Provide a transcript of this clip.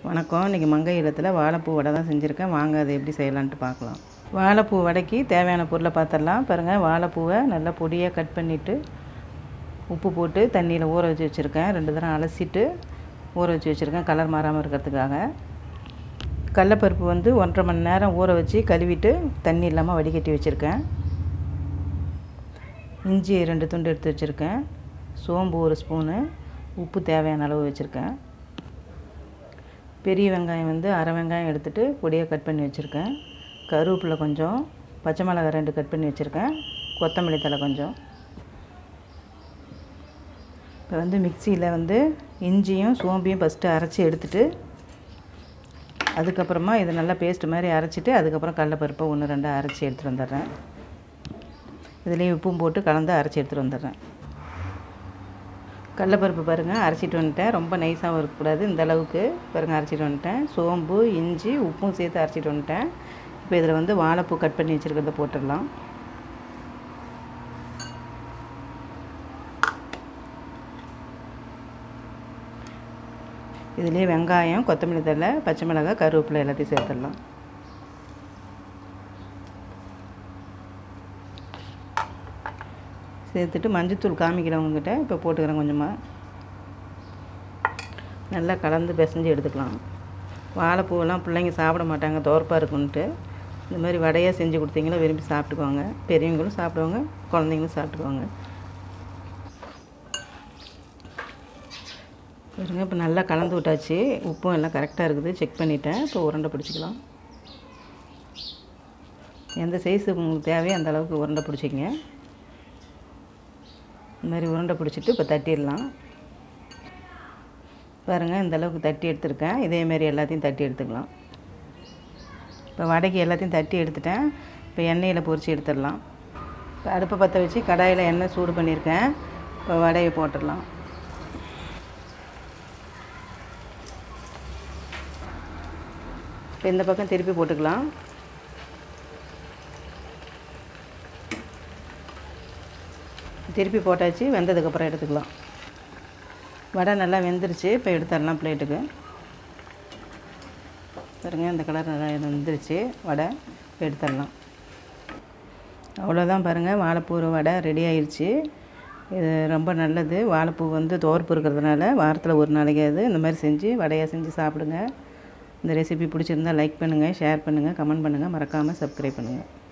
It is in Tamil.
வணக்கம் இன்றைக்கி மங்கை இல்லத்தில் வாழைப்பூ வடை தான் செஞ்சுருக்கேன் வாங்க அதை எப்படி செய்யலான்ட்டு பார்க்கலாம் வாழைப்பூ வடைக்கு தேவையான பொருளை பார்த்துடலாம் பாருங்கள் வாழைப்பூவை நல்லா பொடியாக கட் பண்ணிவிட்டு உப்பு போட்டு தண்ணியில் ஊற வச்சு வச்சுருக்கேன் ரெண்டு தரம் அலசிட்டு ஊற வச்சு வச்சுருக்கேன் கலர் மாறாமல் இருக்கிறதுக்காக கடலப்பருப்பு வந்து ஒன்றரை மணி நேரம் ஊற வச்சு கழுவிட்டு தண்ணி இல்லாமல் வடிகட்டி வச்சுருக்கேன் இஞ்சி ரெண்டு துண்டு எடுத்து வச்சுருக்கேன் சோம்பு ஒரு ஸ்பூனு உப்பு தேவையான அளவு வச்சுருக்கேன் பெரிய வெங்காயம் வந்து அரை வெங்காயம் எடுத்துகிட்டு பொடியாக கட் பண்ணி வச்சுருக்கேன் கருவேப்பிலை கொஞ்சம் பச்சை மிளகாய் ரெண்டு கட் பண்ணி வச்சுருக்கேன் கொத்தமல்லி தழை கொஞ்சம் இப்போ வந்து மிக்சியில் வந்து இஞ்சியும் சோம்பையும் ஃபஸ்ட்டு அரைச்சி எடுத்துட்டு அதுக்கப்புறமா இது நல்லா பேஸ்ட் மாதிரி அரைச்சிட்டு அதுக்கப்புறம் கடலப்பருப்பை ஒன்று ரெண்டாக அரைச்சி எடுத்துகிட்டு வந்துடுறேன் இதுலேயும் உப்பும் போட்டு கலந்து அரைச்சி எடுத்துகிட்டு வந்துடுறேன் கடலப்பருப்பு பாருங்கள் அரைச்சிட்டு வந்துட்டேன் ரொம்ப நைஸாகவும் இருக்கக்கூடாது இந்த அளவுக்கு பாருங்கள் அரைச்சிட்டு வந்துட்டேன் சோம்பு இஞ்சி உப்பும் சேர்த்து அரைச்சிட்டு வந்துட்டேன் இப்போ இதில் வந்து வாழைப்பூ கட் பண்ணி வச்சுருக்கிறத போட்டுடலாம் இதுலேயே வெங்காயம் கொத்தமல்லி தழை பச்சை மிளகாய் கருவேப்பிலை எல்லாத்தையும் சேர்த்துடலாம் சேர்த்துட்டு மஞ்சத்தூள் காமிக்கிறவங்கக்கிட்ட இப்போ போட்டுக்கிறேன் கொஞ்சமாக நல்லா கலந்து பிசைஞ்சு எடுத்துக்கலாம் வாழைப்பூவெல்லாம் பிள்ளைங்க சாப்பிட மாட்டாங்க தோற்பாக இருக்குன்ட்டு இந்த மாதிரி வடையாக செஞ்சு கொடுத்தீங்களா விரும்பி சாப்பிட்டுக்குவாங்க பெரியவங்களும் சாப்பிடுவாங்க குழந்தைங்களும் சாப்பிட்டுக்குவாங்க பாருங்க இப்போ நல்லா கலந்து விட்டாச்சு உப்பும் எல்லாம் கரெக்டாக இருக்குது செக் பண்ணிவிட்டேன் இப்போ உருண்டை பிடிச்சிக்கலாம் எந்த சைஸு உங்களுக்கு தேவையோ அந்த அளவுக்கு உருண்டை பிடிச்சிக்கங்க இந்த மாதிரி உருண்டை பிடிச்சிட்டு இப்போ தட்டிடலாம் பாருங்கள் இந்த அளவுக்கு தட்டி எடுத்துருக்கேன் இதேமாரி எல்லாத்தையும் தட்டி எடுத்துக்கலாம் இப்போ வடைக்கு எல்லாத்தையும் தட்டி எடுத்துட்டேன் இப்போ எண்ணெயில் பொரித்து எடுத்துடலாம் இப்போ அடுப்பை பற்ற வச்சு கடாயில் எண்ணெய் சூடு பண்ணியிருக்கேன் இப்போ வடையை போட்டுடலாம் இப்போ இந்த பக்கம் திருப்பி போட்டுக்கலாம் திருப்பி போட்டாச்சு வெந்ததுக்கப்புறம் எடுத்துக்கலாம் வடை நல்லா வெந்துருச்சு இப்போ எடுத்துடலாம் பிளேட்டுக்கு பாருங்க இந்த கலர் நல்லா வெந்துருச்சு வடை இப்போ எடுத்துடலாம் அவ்வளோதான் பாருங்கள் வாழைப்பூ வடை ரெடி ஆயிடுச்சு இது ரொம்ப நல்லது வாழைப்பூ வந்து தோற்பு இருக்கிறதுனால வாரத்தில் ஒரு நாளைக்காவது இந்த மாதிரி செஞ்சு வடையாக செஞ்சு சாப்பிடுங்க இந்த ரெசிபி பிடிச்சிருந்தா லைக் பண்ணுங்கள் ஷேர் பண்ணுங்கள் கமெண்ட் பண்ணுங்கள் மறக்காமல் சப்ஸ்கிரைப் பண்ணுங்கள்